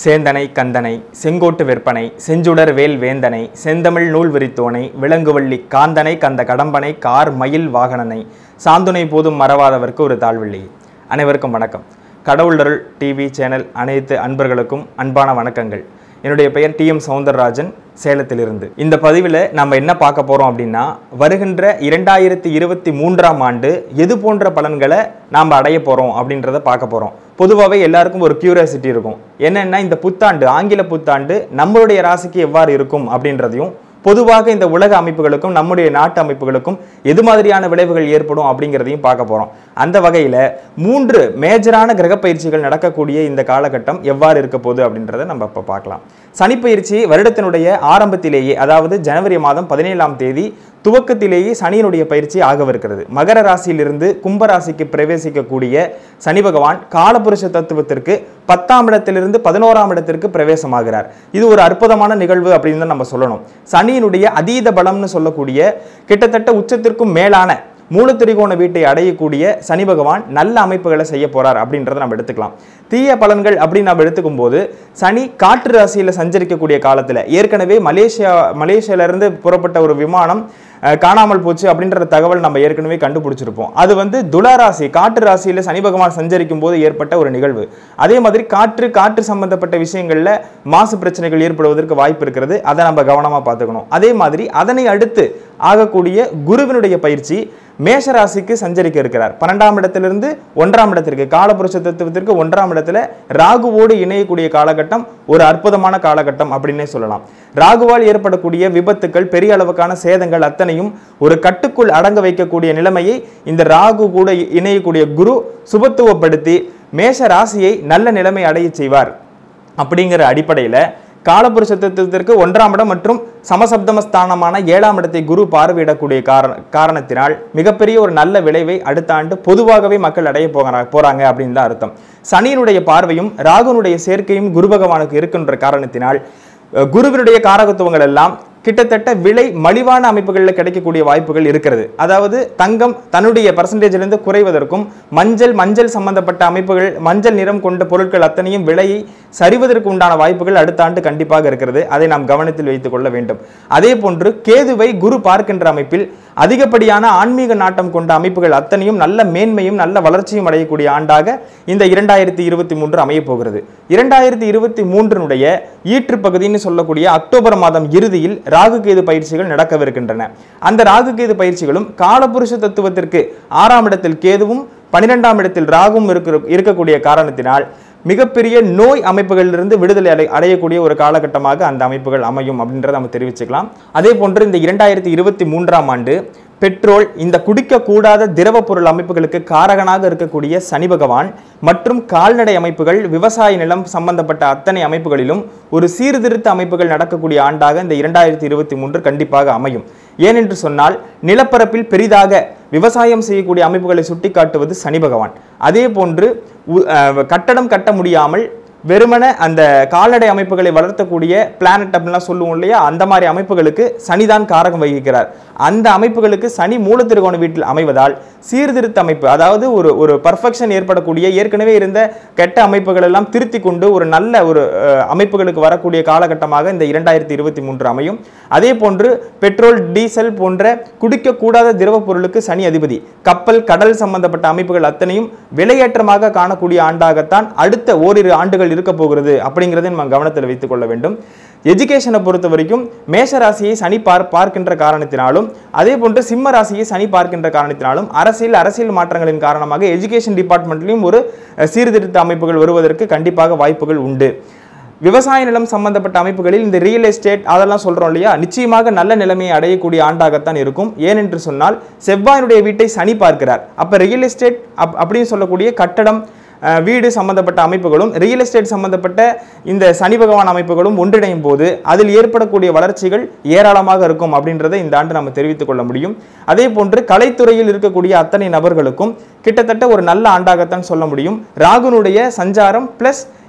சேந்தனை கந்தனை செங்கோட்டு விற்பனை செஞ்சுடர் வேல் வேந்தனை செந்தமிழ் நூல் விரித்தோனை விலங்குவள்ளி காந்தனை கந்த கடம்பனை கார் மயில் வாகனனை சாந்துணை போதும் மறவாதவர்க்கு ஒரு தாழ்வில்லை அனைவருக்கும் வணக்கம் கடவுளருள் டிவி சேனல் அனைத்து அன்பர்களுக்கும் அன்பான வணக்கங்கள் என்னுடைய பெயர் டி எம் சவுந்தரராஜன் சேலத்திலிருந்து இந்த பதிவில் நம்ம என்ன பார்க்க போகிறோம் அப்படின்னா வருகின்ற இரண்டாயிரத்தி இருபத்தி மூன்றாம் ஆண்டு எது போன்ற பலன்களை நாம் அடைய போகிறோம் அப்படின்றத பார்க்க போகிறோம் பொதுவாகவே எல்லாருக்கும் ஒரு கியூரியாசிட்டி இருக்கும் என்னென்னா இந்த புத்தாண்டு ஆங்கில புத்தாண்டு நம்மளுடைய ராசிக்கு எவ்வாறு இருக்கும் அப்படின்றதையும் பொதுவாக இந்த உலக அமைப்புகளுக்கும் நம்முடைய நாட்டு அமைப்புகளுக்கும் எது மாதிரியான விளைவுகள் ஏற்படும் அப்படிங்கிறதையும் பார்க்க போகிறோம் அந்த வகையில் மூன்று மேஜரான கிரக பயிற்சிகள் நடக்கக்கூடிய இந்த காலகட்டம் எவ்வாறு இருக்க போகுது அப்படின்றத நம்ம இப்போ பார்க்கலாம் சனிப்பயிற்சி வருடத்தினுடைய ஆரம்பத்திலேயே அதாவது ஜனவரி மாதம் பதினேழாம் தேதி துவக்கத்திலேயே சனியினுடைய பயிற்சி ஆகவிருக்கிறது மகர ராசியிலிருந்து கும்ப ராசிக்கு பிரவேசிக்கக்கூடிய சனி பகவான் காலபுருஷ தத்துவத்திற்கு பத்தாம் இடத்திலிருந்து பதினோராம் இடத்திற்கு பிரவேசமாகிறார் இது ஒரு அற்புதமான நிகழ்வு அப்படின்னு தான் நம்ம சொல்லணும் சனியினுடைய அதீத பலம்னு சொல்லக்கூடிய கிட்டத்தட்ட உச்சத்திற்கும் மேலான மூலத்திரிகோண வீட்டை அடையக்கூடிய சனி பகவான் நல்ல அமைப்புகளை செய்ய போறார் அப்படின்றத நம்ம எடுத்துக்கலாம் தீய பலன்கள் அப்படின்னு நம்ம எடுத்துக்கும் போது சனி காற்று ராசியில் சஞ்சரிக்கக்கூடிய காலத்தில் ஏற்கனவே மலேசியா மலேசியாவிலிருந்து புறப்பட்ட ஒரு விமானம் அஹ், காணாமல் போச்சு அப்படின்ற தகவல் நம்ம ஏற்கனவே கண்டுபிடிச்சிருப்போம் அது வந்து துலா ராசி காற்று ராசியில் சனி பகவான் சஞ்சரிக்கும் போது ஏற்பட்ட ஒரு நிகழ்வு அதே மாதிரி காற்று காற்று சம்பந்தப்பட்ட விஷயங்களில் மாசு பிரச்சனைகள் ஏற்படுவதற்கு வாய்ப்பு இருக்கிறது அதை நம்ம கவனமாக பார்த்துக்கணும் அதே மாதிரி அதனை அடுத்து ஆகக்கூடிய குருவினுடைய பயிற்சி மேஷ ராசிக்கு சஞ்சரிக்க இருக்கிறார் பன்னெண்டாம் இடத்திலிருந்து ஒன்றாம் இடத்திற்கு காலபுருஷ தத்துவத்திற்கு ஒன்றாம் இடத்துல ராகுவோடு இணையக்கூடிய காலகட்டம் ஒரு அற்புதமான காலகட்டம் அப்படின்னே சொல்லலாம் ராகுவால் ஏற்படக்கூடிய விபத்துக்கள் பெரிய அளவுக்கான சேதங்கள் அத்தனையும் ஒரு கட்டுக்குள் அடங்க வைக்கக்கூடிய நிலைமையை இந்த ராகு கூட இணையக்கூடிய குரு சுபத்துவப்படுத்தி மேஷ ராசியை நல்ல நிலைமை அடைய செய்வார் அப்படிங்கிற அடிப்படையில் காலபுருஷ தத்துவத்திற்கு ஒன்றாம் இடம் மற்றும் சமசப்தமஸ்தானமான ஏழாம் இடத்தை குரு பார்வையிடக்கூடிய காரண காரணத்தினால் மிகப்பெரிய ஒரு நல்ல விளைவை அடுத்த ஆண்டு பொதுவாகவே மக்கள் அடைய போகிறாங்க போறாங்க அப்படின்னு தான் அர்த்தம் சனியினுடைய பார்வையும் ராகுனுடைய சேர்க்கையும் குரு பகவானுக்கு இருக்கின்ற காரணத்தினால் அஹ், குருவினுடைய காரகத்துவங்கள் எல்லாம் கிட்டத்தட்ட விலை மலிவான அமைப்புகளில் கிடைக்கக்கூடிய வாய்ப்புகள் இருக்கிறது அதாவது தங்கம் தன்னுடைய பர்சன்டேஜிலிருந்து குறைவதற்கும் மஞ்சள் மஞ்சள் சம்பந்தப்பட்ட அமைப்புகள் மஞ்சள் நிறம் கொண்ட பொருட்கள் அத்தனையும் விலையை சரிவதற்கு உண்டான வாய்ப்புகள் அடுத்த ஆண்டு கண்டிப்பாக இருக்கிறது அதை நாம் கவனத்தில் வைத்துக் கொள்ள வேண்டும் அதே போன்று கேதுவை குரு பார்க்கின்ற அமைப்பில் அதிகப்படியான ஆன்மீக நாட்டம் கொண்ட அமைப்புகள் அத்தனையும் நல்ல மேன்மையும் நல்ல வளர்ச்சியும் அடையக்கூடிய ஆண்டாக இந்த இரண்டாயிரத்தி இருபத்தி மூன்று அமையப் போகிறது இரண்டாயிரத்தி இருபத்தி மூன்றினுடைய ஈற்று பகுதின்னு சொல்லக்கூடிய அக்டோபர் மாதம் இறுதியில் ராகு கேது பயிற்சிகள் நடக்கவிருக்கின்றன அந்த ராகு கேது பயிற்சிகளும் காலபுருஷ தத்துவத்திற்கு ஆறாம் இடத்தில் கேதுவும் பன்னிரெண்டாம் இடத்தில் ராகும் இருக்கிற இருக்கக்கூடிய காரணத்தினால் மிகப்பெரிய நோய் அமைப்புகளிலிருந்து விடுதலை அடை அடையக்கூடிய ஒரு காலகட்டமாக அந்த அமைப்புகள் அமையும் அப்படின்றத நம்ம தெரிவிச்சுக்கலாம் அதே போன்று இந்த இரண்டாயிரத்தி இருபத்தி மூன்றாம் ஆண்டு பெட்ரோல் இந்த குடிக்கக்கூடாத திரவ பொருள் அமைப்புகளுக்கு காரகனாக இருக்கக்கூடிய சனி பகவான் மற்றும் கால்நடை அமைப்புகள் விவசாய நிலம் சம்பந்தப்பட்ட அத்தனை அமைப்புகளிலும் ஒரு சீர்திருத்த அமைப்புகள் நடக்கக்கூடிய ஆண்டாக இந்த இரண்டாயிரத்தி இருபத்தி மூன்று கண்டிப்பாக அமையும் ஏனென்று சொன்னால் நிலப்பரப்பில் பெரிதாக விவசாயம் செய்யக்கூடிய அமைப்புகளை சுட்டிக்காட்டுவது சனி பகவான் அதே போன்று உ- அஹ் கட்டடம் கட்ட முடியாமல் வெறுமனே அந்த கால்நடை அமைப்புகளை வளர்த்தக்கூடிய பிளானட் அப்படின்லாம் சொல்லுவோம் இல்லையா அந்த மாதிரி அமைப்புகளுக்கு சனிதான் காரகம் வகிக்கிறார் அந்த அமைப்புகளுக்கு சனி மூலத்திருகோண வீட்டில் அமைவதால் சீர்திருத்த அமைப்பு அதாவது ஒரு ஒரு பர்ஃபெக்ஷன் ஏற்படக்கூடிய ஏற்கனவே இருந்த கெட்ட அமைப்புகள் எல்லாம் திருத்தி கொண்டு ஒரு நல்ல ஒரு அஹ், அமைப்புகளுக்கு வரக்கூடிய காலகட்டமாக இந்த இரண்டாயிரத்தி இருபத்தி மூன்று அமையும் அதே போன்று பெட்ரோல் டீசல் போன்ற குடிக்கக்கூடாத திரவ பொருளுக்கு சனி அதிபதி கப்பல் கடல் சம்பந்தப்பட்ட அமைப்புகள் அத்தனையும் விலையேற்றமாக காணக்கூடிய ஆண்டாகத்தான் அடுத்த ஓரிரு ஆண்டுகள் இருக்க போகிறது அப்படிங்கிறதை நம்ம கவனத்தில் வைத்துக் கொள்ள வேண்டும் எஜுகேஷனை பொறுத்த வரைக்கும் மேஷ ராசியை சனி பார் பார்க்கின்ற காரணத்தினாலும் அதே போன்று சிம்ம ராசியை சனி பார்க்கின்ற காரணத்தினாலும் அரசியல் அரசியல் மாற்றங்களின் காரணமாக எஜுகேஷன் டிபார்ட்மெண்ட்லையும் ஒரு அஹ், சீர்திருத்த அமைப்புகள் வருவதற்கு கண்டிப்பாக வாய்ப்புகள் உண்டு விவசாய நிலம் சம்பந்தப்பட்ட அமைப்புகளில் இந்த ரியல் எஸ்டேட் அதெல்லாம் சொல்றோம் இல்லையா நிச்சயமாக நல்ல நிலைமையை அடையக்கூடிய ஆண்டாகத்தான் இருக்கும் ஏனென்று சொன்னால் செவ்வாயினுடைய வீட்டை சனி பார்க்கிறார் அப்ப ரியல் எஸ்டேட் அப் அப்படின்னு சொல்லக்கூடிய கட்டடம் அஹ், வீடு சம்பந்தப்பட்ட அமைப்புகளும் ரியல் எஸ்டேட் சம்பந்தப்பட்ட இந்த சனி பகவான் அமைப்புகளும் ஒன்றிணையும் போது அதில் ஏற்படக்கூடிய வளர்ச்சிகள் ஏராளமாக இருக்கும் அப்படின்றதை இந்த ஆண்டு நம்ம தெரிவித்துக் கொள்ள முடியும் அதே போன்று கலைத்துறையில் இருக்கக்கூடிய அத்தனை நபர்களுக்கும் கிட்டத்தட்ட ஒரு நல்ல ஆண்டாகத்தான் சொல்ல முடியும் ராகுனுடைய சஞ்சாரம் பிளஸ்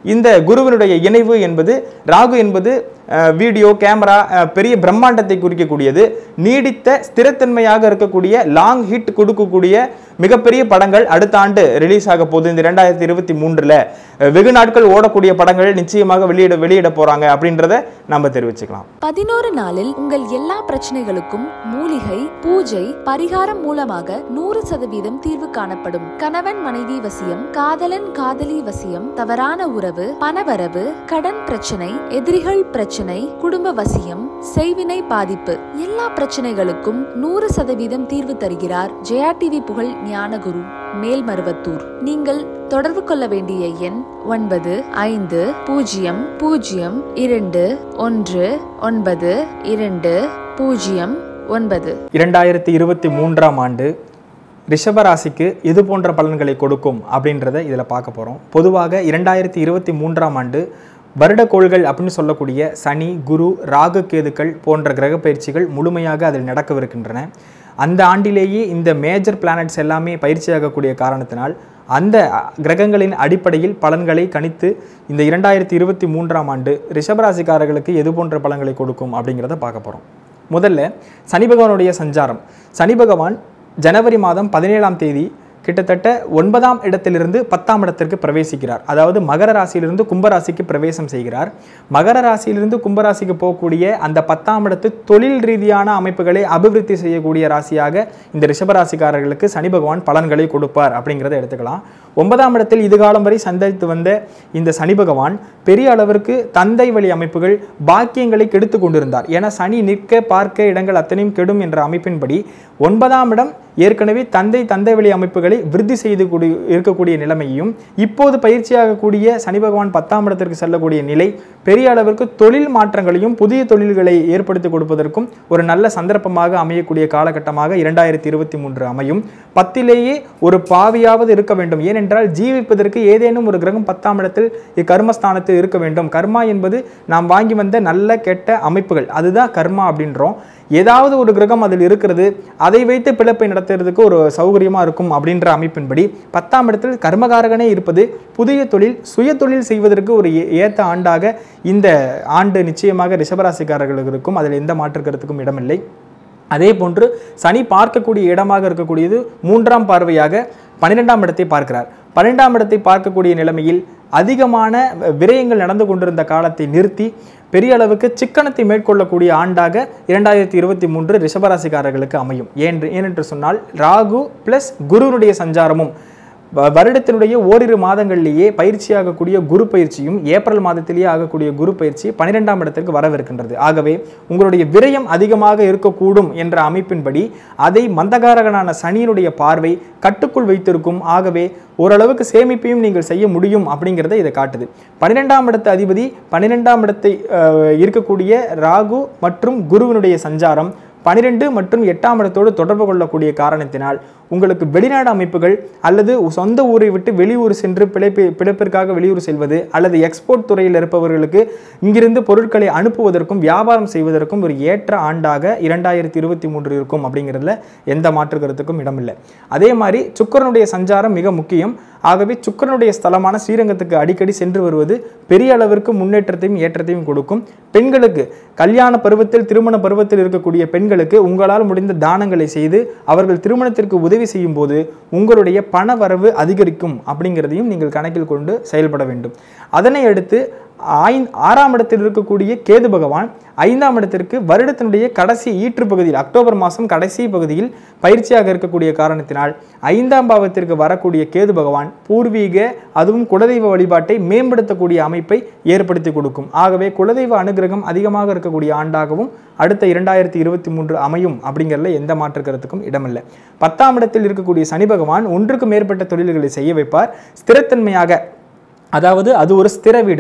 இந்த குருவினுடைய இணைவு என்பது ராகு என்பது அஹ், வீடியோ கேமரா அஹ், பெரிய பிரம்மாண்டத்தை குறிக்கக்கூடியது நீடித்த ஸ்திரத்தன்மையாக இருக்கக்கூடிய லாங் ஹிட் கொடுக்கக்கூடிய மிகப்பெரிய படங்கள் அடுத்த ஆண்டு ரிலீஸ் ஆக போகுது இந்த ரெண்டாயிரத்தி இருபத்தி மூன்றில் வெகு நாட்கள் ஓடக்கூடிய படங்கள் நிச்சயமாக வெளியிட வெளியிட போகிறாங்க அப்படின்றத நம்ம தெரிவிச்சுக்கலாம் பதினோரு நாளில் உங்கள் எல்லா பிரச்சனைகளுக்கும் மூலிகை பூஜை பரிகாரம் மூலமாக நூறு சதவீதம் தீர்வு காணப்படும் கணவன் மனைவி வசியம் காதலன் காதலி வசியம் தவறான உறவு பணவரவு கடன் பிரச்சனை எதிரிகள் பிரச்சனை குடும்ப வசியம் செய்வினை பாதிப்பு எல்லா பிரச்சனைகளுக்கும் நூறு சதவீதம் தீர்வு தருகிறார் ஜெயா டிவி புகழ் ஞானகுரு மேல்மருவத்தூர் நீங்கள் தொடர்பு கொள்ள வேண்டிய எண் ஒன்பது ஐந்து பூஜ்ஜியம் பூஜ்ஜியம் இரண்டு ஒன்று ஒன்பது இரண்டு பூஜ்ஜியம் ஒன்பது இரண்டாயிரத்தி இருபத்தி மூன்றாம் ஆண்டு ரிஷபராசிக்கு இது போன்ற பலன்களை கொடுக்கும் அப்படின்றத இதில் பார்க்க போகிறோம் பொதுவாக இரண்டாயிரத்தி இருபத்தி மூன்றாம் ஆண்டு வருடக்கோள்கள் அப்படின்னு சொல்லக்கூடிய சனி குரு ராகு கேதுக்கள் போன்ற கிரக பயிற்சிகள் முழுமையாக அதில் நடக்கவிருக்கின்றன அந்த ஆண்டிலேயே இந்த மேஜர் பிளானட்ஸ் எல்லாமே பயிற்சியாகக்கூடிய காரணத்தினால் அந்த அ, கிரகங்களின் அடிப்படையில் பலன்களை கணித்து இந்த இரண்டாயிரத்தி இருபத்தி மூன்றாம் ஆண்டு ரிஷபராசிக்காரர்களுக்கு எது போன்ற பலன்களை கொடுக்கும் அப்படிங்கிறத பார்க்க போகிறோம் முதல்ல சனி பகவானுடைய சஞ்சாரம் சனி பகவான் ஜனவரி மாதம் பதினேழாம் தேதி கிட்டத்தட்ட ஒன்பதாம் இடத்திலிருந்து பத்தாம் இடத்திற்கு பிரவேசிக்கிறார் அதாவது மகர ராசியிலிருந்து கும்பராசிக்கு பிரவேசம் செய்கிறார் மகர ராசியிலிருந்து கும்பராசிக்கு போகக்கூடிய அந்த பத்தாம் இடத்து தொழில் ரீதியான அமைப்புகளை அபிவிருத்தி செய்யக்கூடிய ராசியாக இந்த ரிஷபராசிக்காரர்களுக்கு சனி பகவான் பலன்களை கொடுப்பார் அப்படிங்கிறத எடுத்துக்கலாம் ஒன்பதாம் இடத்தில் இதுகாலம் வரை சந்தித்து வந்த இந்த சனி பகவான் பெரிய அளவிற்கு தந்தை வழி அமைப்புகள் பாக்கியங்களை கெடுத்து கொண்டிருந்தார் ஏன்னா சனி நிற்க பார்க்க இடங்கள் அத்தனையும் கெடும் என்ற அமைப்பின்படி ஒன்பதாம் இடம் ஏற்கனவே தந்தை தந்தை வழி அமைப்புகளை விருத்தி செய்து கூடி இருக்கக்கூடிய நிலைமையும் இப்போது பயிற்சியாகக்கூடிய சனி பகவான் பத்தாம் இடத்திற்கு செல்லக்கூடிய நிலை பெரிய அளவிற்கு தொழில் மாற்றங்களையும் புதிய தொழில்களை ஏற்படுத்தி கொடுப்பதற்கும் ஒரு நல்ல சந்தர்ப்பமாக அமையக்கூடிய காலகட்டமாக இரண்டாயிரத்தி இருபத்தி மூன்று அமையும் பத்திலேயே ஒரு பாவியாவது இருக்க வேண்டும் ஏனென்றால் ஜீவிப்பதற்கு ஏதேனும் ஒரு கிரகம் பத்தாம் இடத்தில் இக்கர்மஸ்தானத்தில் இருக்க வேண்டும் கர்மா என்பது நாம் வாங்கி வந்த நல்ல கெட்ட அமைப்புகள் அதுதான் கர்மா அப்படின்றோம் ஏதாவது ஒரு கிரகம் அதில் இருக்கிறது அதை வைத்து பிழைப்பை நடத்துறதுக்கு ஒரு சௌகரியமாக இருக்கும் அப்படின்ற அமைப்பின்படி பத்தாம் இடத்தில் கர்மகாரகனே இருப்பது புதிய தொழில் சுய தொழில் செய்வதற்கு ஒரு ஏ- ஏத்த ஆண்டாக இந்த ஆண்டு நிச்சயமாக ரிஷபராசிக்காரர்களுக்கு இருக்கும் அதில் எந்த மாற்று கருத்துக்கும் இடமில்லை அதே போன்று சனி பார்க்கக்கூடிய இடமாக இருக்கக்கூடியது மூன்றாம் பார்வையாக பன்னிரெண்டாம் இடத்தை பார்க்கிறார் பன்னிரெண்டாம் இடத்தை பார்க்கக்கூடிய நிலைமையில் அதிகமான விரயங்கள் நடந்து கொண்டிருந்த காலத்தை நிறுத்தி பெரிய அளவுக்கு சிக்கனத்தை மேற்கொள்ளக்கூடிய ஆண்டாக இரண்டாயிரத்தி இருபத்தி மூன்று ரிஷபராசிக்காரர்களுக்கு அமையும் ஏன் ஏனென்று சொன்னால் ராகு பிளஸ் குருனுடைய சஞ்சாரமும் வ- வருடத்தினுடைய ஓரிரு மாதங்களிலேயே பயிற்சியாகக்கூடிய குரு பயிற்சியும் ஏப்ரல் மாதத்திலேயே ஆகக்கூடிய குரு பயிற்சி பன்னிரெண்டாம் இடத்திற்கு வரவிருக்கின்றது ஆகவே உங்களுடைய விரயம் அதிகமாக இருக்கக்கூடும் என்ற அமைப்பின்படி அதை மந்தகாரகனான சனியினுடைய பார்வை கட்டுக்குள் வைத்திருக்கும் ஆகவே ஓரளவுக்கு சேமிப்பையும் நீங்கள் செய்ய முடியும் அப்படிங்கிறத இதை காட்டுது பன்னிரெண்டாம் இடத்து அதிபதி பன்னிரெண்டாம் இடத்தை அஹ், இருக்கக்கூடிய ராகு மற்றும் குருவினுடைய சஞ்சாரம் பனிரெண்டு மற்றும் எட்டாம் இடத்தோடு தொடர்பு கொள்ளக்கூடிய காரணத்தினால் உங்களுக்கு வெளிநாடு அமைப்புகள் அல்லது சொந்த ஊரை விட்டு வெளியூர் சென்று பிழைப்பு பிழைப்பிற்காக வெளியூர் செல்வது அல்லது எக்ஸ்போர்ட் துறையில் இருப்பவர்களுக்கு இங்கிருந்து பொருட்களை அனுப்புவதற்கும் வியாபாரம் செய்வதற்கும் ஒரு ஏற்ற ஆண்டாக இரண்டாயிரத்தி இருபத்தி மூன்று இருக்கும் அப்படிங்கிறதுல எந்த மாற்று கருத்துக்கும் இடமில்லை அதே மாதிரி சுக்கிரனுடைய சஞ்சாரம் மிக முக்கியம் ஆகவே சுக்கிரனுடைய ஸ்தலமான ஸ்ரீரங்கத்துக்கு அடிக்கடி சென்று வருவது பெரிய அளவிற்கு முன்னேற்றத்தையும் ஏற்றத்தையும் கொடுக்கும் பெண்களுக்கு கல்யாண பருவத்தில் திருமண பருவத்தில் இருக்கக்கூடிய பெண்களுக்கு உங்களால் முடிந்த தானங்களை செய்து அவர்கள் திருமணத்திற்கு உதவி செய்யும் போது உங்களுடைய பண வரவு அதிகரிக்கும் அப்படிங்கிறதையும் நீங்கள் கணக்கில் கொண்டு செயல்பட வேண்டும் அதனை அடுத்து ஐந் ஆறாம் இடத்தில் இருக்கக்கூடிய கேது பகவான் ஐந்தாம் இடத்திற்கு வருடத்தினுடைய கடைசி ஈற்று பகுதியில் அக்டோபர் மாதம் கடைசி பகுதியில் பயிற்சியாக இருக்கக்கூடிய காரணத்தினால் ஐந்தாம் பாவத்திற்கு வரக்கூடிய கேது பகவான் பூர்வீக அதுவும் குலதெய்வ வழிபாட்டை மேம்படுத்தக்கூடிய அமைப்பை ஏற்படுத்தி கொடுக்கும் ஆகவே குலதெய்வ அனுகிரகம் அதிகமாக இருக்கக்கூடிய ஆண்டாகவும் அடுத்த இரண்டாயிரத்தி இருபத்தி மூன்று அமையும் அப்படிங்கிறதுல எந்த மாற்று கருத்துக்கும் இடமில்லை பத்தாம் இடத்தில் இருக்கக்கூடிய சனி பகவான் ஒன்றுக்கு மேற்பட்ட தொழில்களை செய்ய வைப்பார் ஸ்திரத்தன்மையாக அதாவது அது ஒரு ஸ்திர வீடு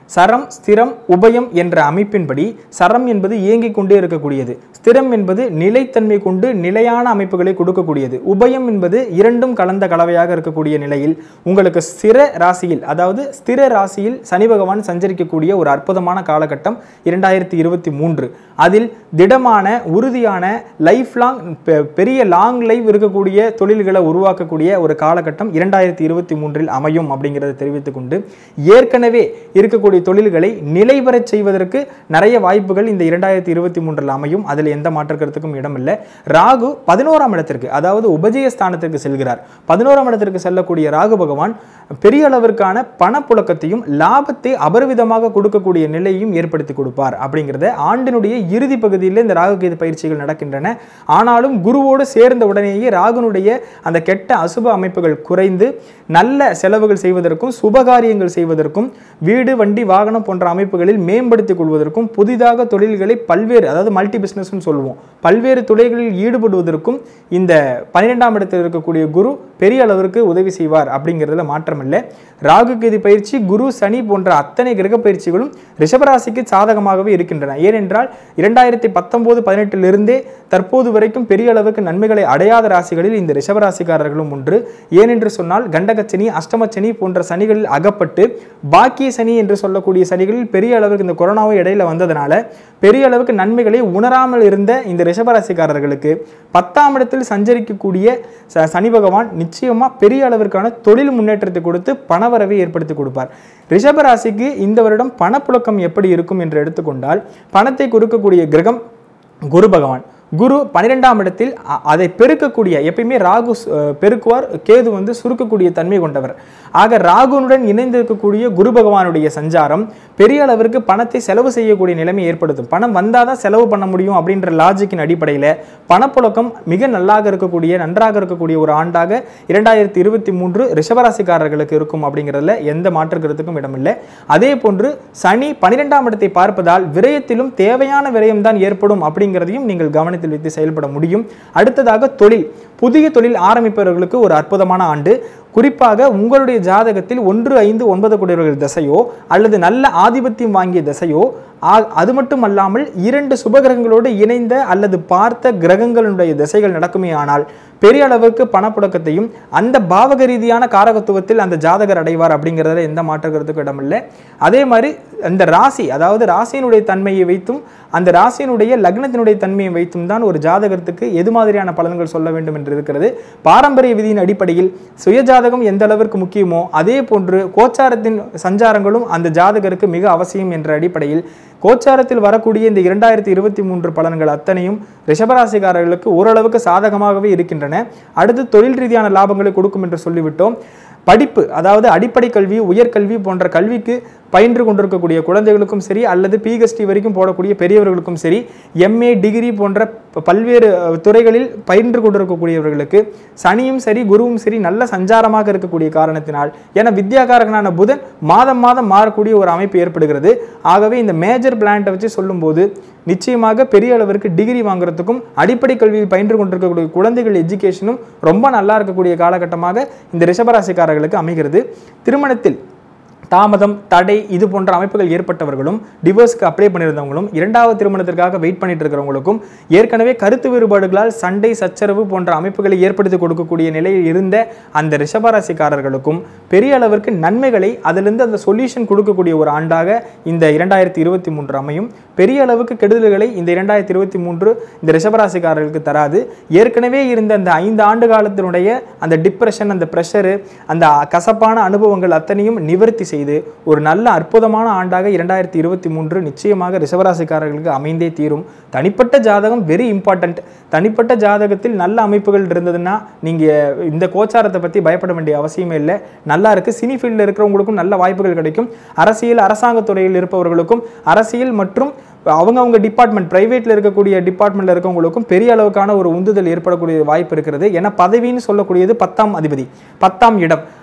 சரம் ஸ்திரம் உபயம் என்ற அமைப்பின்படி சரம் என்பது இயங்கிக் கொண்டே இருக்கக்கூடியது ஸ்திரம் என்பது நிலைத்தன்மை கொண்டு நிலையான அமைப்புகளை கொடுக்கக்கூடியது உபயம் என்பது இரண்டும் கலந்த கலவையாக இருக்கக்கூடிய நிலையில் உங்களுக்கு ஸ்திர ராசியில் அதாவது ஸ்திர ராசியில் சனி பகவான் சஞ்சரிக்கக்கூடிய ஒரு அற்புதமான காலகட்டம் இரண்டாயிரத்தி இருபத்தி மூன்று அதில் திடமான உறுதியான லைஃப் லாங் பெரிய லாங் லைஃப் இருக்கக்கூடிய தொழில்களை உருவாக்கக்கூடிய ஒரு காலகட்டம் இரண்டாயிரத்தி இருபத்தி மூன்றில் அமையும் அப்படிங்கிறத தெரிவித்துக் கொண்டு ஏற்கனவே இருக்கக்கூடிய தொழில்களை நிலைபெறச் செய்வதற்கு நிறைய வாய்ப்புகள் இந்த இரண்டாயிரத்தி இருபத்தி மூன்றில் அமையும் அதில் எந்த மாற்று கருத்துக்கும் இடமில்லை ராகு பதினோராம் இடத்திற்கு அதாவது உபஜய ஸ்தானத்திற்கு செல்கிறார் பதினோராம் இடத்திற்கு செல்லக்கூடிய ராகு பகவான் பெரிய அளவிற்கான பணப்புழக்கத்தையும் லாபத்தை அபரிவிதமாக கொடுக்கக்கூடிய நிலையையும் ஏற்படுத்தி கொடுப்பார் அப்படிங்கிறத ஆண்டினுடைய இறுதி பகுதியில் இந்த ராகு கேது பயிற்சிகள் நடக்கின்றன ஆனாலும் குருவோடு சேர்ந்த உடனேயே ராகுனுடைய அந்த கெட்ட அசுப அமைப்புகள் குறைந்து நல்ல செலவுகள் செய்வதற்கும் சுபகாரியங்கள் செய்வதற்கும் வீடு வண்டி வாகனம் போன்ற அமைப்புகளில் மேம்படுத்திக் கொள்வதற்கும் புதிதாக தொழில்களை பல்வேறு அதாவது மல்டி பிஸ்னஸ்னு சொல்லுவோம் பல்வேறு துறைகளில் ஈடுபடுவதற்கும் இந்த பன்னிரெண்டாம் இடத்தில் இருக்கக்கூடிய குரு பெரிய அளவிற்கு உதவி செய்வார் அப்படிங்கிறதுல மாற்றமில்லை ராகு கேது பயிற்சி குரு சனி போன்ற அத்தனை கிரக பயிற்சிகளும் ரிஷபராசிக்கு சாதகமாகவே இருக்கின்றன ஏனென்றால் இரண்டாயிரத்தி பத்தொன்பது பதினெட்டிலிருந்தே தற்போது வரைக்கும் பெரிய அளவுக்கு நன்மைகளை அடையாத ராசிகளில் இந்த ரிஷபராசிக்காரர்களும் ஒன்று ஏனென்று சொன்னால் கண்டகச்சனி அஷ்டமச்சனி போன்ற சனிகளில் அகப்பட்டு பாக்கிய சனி என்று சொல்லக்கூடிய சனிகளில் பெரிய அளவுக்கு இந்த கொரோனாவை இடையில வந்ததுனால பெரிய அளவுக்கு நன்மைகளை உணராமல் இருந்த இந்த ரிஷபராசிக்காரர்களுக்கு பத்தாம் இடத்தில் சஞ்சரிக்கக்கூடிய ச- சனி பகவான் நிச்சயமா பெரிய அளவிற்கான தொழில் முன்னேற்றத்தை கொடுத்து பணவரவை ஏற்படுத்தி கொடுப்பார் ரிஷபராசிக்கு இந்த வருடம் பணப்புழக்கம் எப்படி இருக்கும் என்று எடுத்துக்கொண்டால் பணத்தை கொடுக்கக்கூடிய கிரகம் குரு பகவான் குரு பன்னிரெண்டாம் இடத்தில் அ- அதை பெருக்கக்கூடிய எப்பயுமே ராகு சு- அஹ் பெருக்குவார் கேது வந்து சுருக்கக்கூடிய தன்மை கொண்டவர் ஆக ராகுனுடன் இணைந்திருக்கக்கூடிய குரு பகவானுடைய சஞ்சாரம் பெரிய அளவிற்கு பணத்தை செலவு செய்யக்கூடிய நிலைமை ஏற்படுத்தும் பணம் வந்தால் தான் செலவு பண்ண முடியும் அப்படின்ற லாஜிக்கின் அடிப்படையில் பணப்புழக்கம் மிக நல்லாக இருக்கக்கூடிய நன்றாக இருக்கக்கூடிய ஒரு ஆண்டாக இரண்டாயிரத்தி இருபத்தி மூன்று ரிஷபராசிக்காரர்களுக்கு இருக்கும் அப்படிங்கிறதுல எந்த மாற்று கருத்துக்கும் இடமில்லை அதே போன்று சனி பன்னிரெண்டாம் இடத்தை பார்ப்பதால் விரயத்திலும் தேவையான விரயம் தான் ஏற்படும் அப்படிங்கிறதையும் நீங்கள் கவனத்தில் வைத்து செயல்பட முடியும் அடுத்ததாக தொழில் புதிய தொழில் ஆரம்பிப்பவர்களுக்கு ஒரு அற்புதமான ஆண்டு குறிப்பாக உங்களுடைய ஜாதகத்தில் ஒன்று ஐந்து ஒன்பது கூடியவர்கள் தசையோ அல்லது நல்ல ஆதிபத்தியம் வாங்கிய தசையோ ஆ- அது மட்டும் அல்லாமல் இரண்டு சுபகிரகங்களோடு இணைந்த அல்லது பார்த்த கிரகங்களுடைய திசைகள் நடக்குமே ஆனால் பெரிய அளவுக்கு பணப்புழக்கத்தையும் அந்த பாவக ரீதியான காரகத்துவத்தில் அந்த ஜாதகர் அடைவார் அப்படிங்கிறதுல எந்த மாற்று கருத்துக்கும் இடமில்லை அதே மாதிரி அந்த ராசி அதாவது ராசியினுடைய தன்மையை வைத்தும் அந்த ராசியினுடைய லக்னத்தினுடைய தன்மையை வைத்தும் தான் ஒரு ஜாதகத்துக்கு எது மாதிரியான பலன்கள் சொல்ல வேண்டும் என்று இருக்கிறது பாரம்பரிய விதியின் அடிப்படையில் சுயஜாதகம் எந்த அளவிற்கு முக்கியமோ அதே போன்று கோச்சாரத்தின் சஞ்சாரங்களும் அந்த ஜாதகருக்கு மிக அவசியம் என்ற அடிப்படையில் கோச்சாரத்தில் வரக்கூடிய இந்த இரண்டாயிரத்தி இருபத்தி மூன்று பலன்கள் அத்தனையும் ரிஷபராசிக்காரர்களுக்கு ஓரளவுக்கு சாதகமாகவே இருக்கின்றன அடுத்து தொழில் ரீதியான லாபங்களை கொடுக்கும் என்று சொல்லிவிட்டோம் படிப்பு அதாவது அடிப்படை கல்வி உயர்கல்வி போன்ற கல்விக்கு பயின்று கொண்டிருக்கக்கூடிய குழந்தைகளுக்கும் சரி அல்லது பிஹெச்டி வரைக்கும் போடக்கூடிய பெரியவர்களுக்கும் சரி எம்ஏ டிகிரி போன்ற ப- பல்வேறு அஹ், துறைகளில் பயின்று கொண்டிருக்கக்கூடியவர்களுக்கு சனியும் சரி குருவும் சரி நல்ல சஞ்சாரமாக இருக்கக்கூடிய காரணத்தினால் ஏன்னா வித்யாகாரகனான புதன் மாதம் மாதம் மாறக்கூடிய ஒரு அமைப்பு ஏற்படுகிறது ஆகவே இந்த மேஜர் பிளான்ட்டை வச்சு சொல்லும்போது நிச்சயமாக பெரிய அளவிற்கு டிகிரி வாங்குறதுக்கும் அடிப்படை கல்வியில் பயின்று கொண்டிருக்கக்கூடிய குழந்தைகள் எஜுகேஷனும் ரொம்ப நல்லா இருக்கக்கூடிய காலகட்டமாக இந்த ரிஷபராசிக்காரர்களுக்கு அமைகிறது திருமணத்தில் தாமதம் தடை இது போன்ற அமைப்புகள் ஏற்பட்டவர்களும் டிவோர்ஸ்க்கு அப்ளை பண்ணியிருந்தவங்களும் இரண்டாவது திருமணத்திற்காக வெயிட் பண்ணிட்டு இருக்கிறவங்களுக்கும் ஏற்கனவே கருத்து வேறுபாடுகளால் சண்டை சச்சரவு போன்ற அமைப்புகளை ஏற்படுத்தி கொடுக்கக்கூடிய நிலையில் இருந்த அந்த ரிஷபராசிக்காரர்களுக்கும் பெரிய அளவிற்கு நன்மைகளை அதிலிருந்து அந்த சொல்யூஷன் கொடுக்கக்கூடிய ஒரு ஆண்டாக இந்த இரண்டாயிரத்தி இருபத்தி மூன்று அமையும் பெரிய அளவுக்கு கெடுதல்களை இந்த இரண்டாயிரத்தி இருபத்தி மூன்று இந்த ரிஷபராசிக்காரர்களுக்கு தராது ஏற்கனவே இருந்த அந்த ஐந்து ஆண்டு காலத்தினுடைய அந்த டிப்ரெஷன் அந்த ப்ரெஷரு அந்த கசப்பான அனுபவங்கள் அத்தனையும் நிவர்த்தி செய்து ஒரு நல்ல அற்புதமான ஆண்டாக இரண்டாயிரத்தி இருபத்தி மூன்று நிச்சயமாக ரிஷபராசிக்காரர்களுக்கு அமைந்தே தீரும் தனிப்பட்ட ஜாதகம் வெரி இம்பார்ட்டன்ட் தனிப்பட்ட ஜாதகத்தில் நல்ல அமைப்புகள் இருந்ததுன்னா நீங்கள் இந்த கோச்சாரத்தை பற்றி பயப்பட வேண்டிய அவசியமே இல்லை நல்லா இருக்கு சினி ஃபீல்டில் இருக்கிறவங்களுக்கும் நல்ல வாய்ப்புகள் கிடைக்கும் அரசியல் அரசாங்கத் துறையில் இருப்பவர்களுக்கும் அரசியல் மற்றும் அவங்கவங்க டிபார்ட்மெண்ட் பிரைவேட்டில் இருக்கக்கூடிய டிபார்ட்மெண்ட்டில் இருக்கவங்களுக்கும் பெரிய அளவுக்கான ஒரு உந்துதல் ஏற்படக்கூடிய வாய்ப்பு இருக்கிறது ஏன்னா பதவின்னு சொல்லக்கூடியது பத்தாம் அதிபதி பத்தாம் இடம்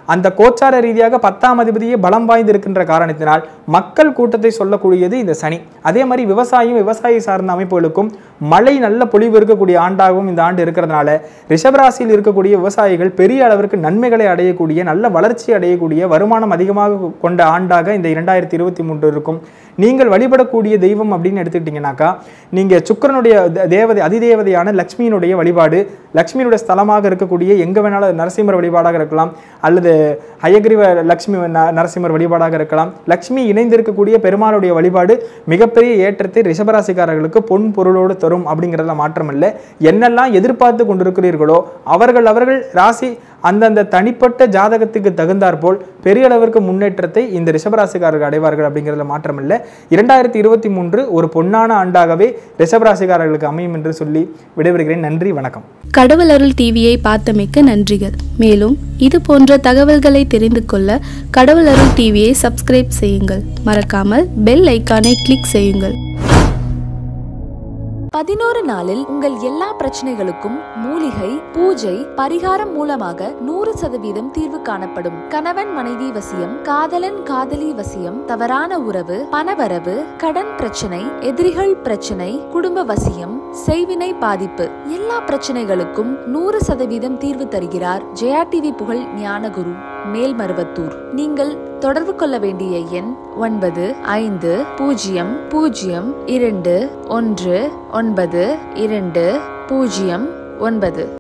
அந்த கோச்சார ரீதியாக பத்தாம் அதிபதியே பலம் வாய்ந்து இருக்கின்ற காரணத்தினால் மக்கள் கூட்டத்தை சொல்லக்கூடியது இந்த சனி அதே மாதிரி விவசாயம் விவசாயி சார்ந்த அமைப்புகளுக்கும் மழை நல்ல பொழிவு இருக்கக்கூடிய ஆண்டாகவும் இந்த ஆண்டு இருக்கிறதுனால ரிஷபராசியில் இருக்கக்கூடிய விவசாயிகள் பெரிய அளவிற்கு நன்மைகளை அடையக்கூடிய நல்ல வளர்ச்சி அடையக்கூடிய வருமானம் அதிகமாக கொண்ட ஆண்டாக இந்த இரண்டாயிரத்தி இருபத்தி மூன்று இருக்கும் நீங்கள் வழிபடக்கூடிய தெய்வம் அப்படின்னு எடுத்துக்கிட்டிங்கனாக்கா நீங்கள் சுக்கிரனுடைய தே- தேவதை அதிதேவதையான லக்ஷ்மியினுடைய வழிபாடு லக்ஷ்மியினுடைய ஸ்தலமாக இருக்கக்கூடிய எங்கே வேணாலும் நரசிம்மர் வழிபாடாக இருக்கலாம் அல்லது ஹயக்ரீவ லக்ஷ்மி ந- நரசிம்மர் வழிபாடாக இருக்கலாம் லக்ஷ்மி இணைந்திருக்கக்கூடிய பெருமாளுடைய வழிபாடு மிகப்பெரிய ஏற்றத்தை ரிஷபராசிக்காரர்களுக்கு பொன் பொருளோடு தரும் அப்படிங்கிறதுல மாற்றம் இல்லை என்னெல்லாம் எதிர்பார்த்து கொண்டிருக்கிறீர்களோ அவர்கள் அவர்கள் ராசி அந்தந்த தனிப்பட்ட ஜாதகத்துக்கு தகுந்தாற்போல் பெரிய அளவிற்கு முன்னேற்றத்தை இந்த ரிஷபராசிக்காரர்கள் அடைவார்கள் அப்படிங்கிறதுல மாற்றம் இல்லை இரண்டாயிரத்தி இருபத்தி மூன்று ஒரு பொன்னான ஆண்டாகவே ரிஷபராசிக்காரர்களுக்கு அமையும் என்று சொல்லி விடைபெறுகிறேன் நன்றி வணக்கம் கடவுள் அருள் டிவியை பார்த்தமைக்க நன்றிகள் மேலும் இது போன்ற தகவல்களை தெரிந்து கொள்ள கடவுள் அருள் டிவியை சப்ஸ்கிரைப் செய்யுங்கள் மறக்காமல் பெல் ஐக்கானை கிளிக் செய்யுங்கள் பதினோரு நாளில் உங்கள் எல்லா பிரச்சனைகளுக்கும் மூலிகை பூஜை பரிகாரம் மூலமாக நூறு சதவீதம் தீர்வு காணப்படும் கணவன் மனைவி வசியம் காதலன் காதலி வசியம் தவறான உறவு பணவரவு கடன் பிரச்சனை எதிரிகள் பிரச்சனை குடும்ப வசியம் செய்வினை பாதிப்பு எல்லா பிரச்சனைகளுக்கும் நூறு சதவீதம் தீர்வு தருகிறார் ஜெயா டிவி புகழ் ஞானகுரு மேல்மருவத்தூர் நீங்கள் தொடர்பு கொள்ள வேண்டிய எண் ஒன்பது ஐந்து பூஜ்ஜியம் பூஜ்ஜியம் இரண்டு ஒன்று ஒன்பது இரண்டு பூஜ்ஜியம் ஒன்பது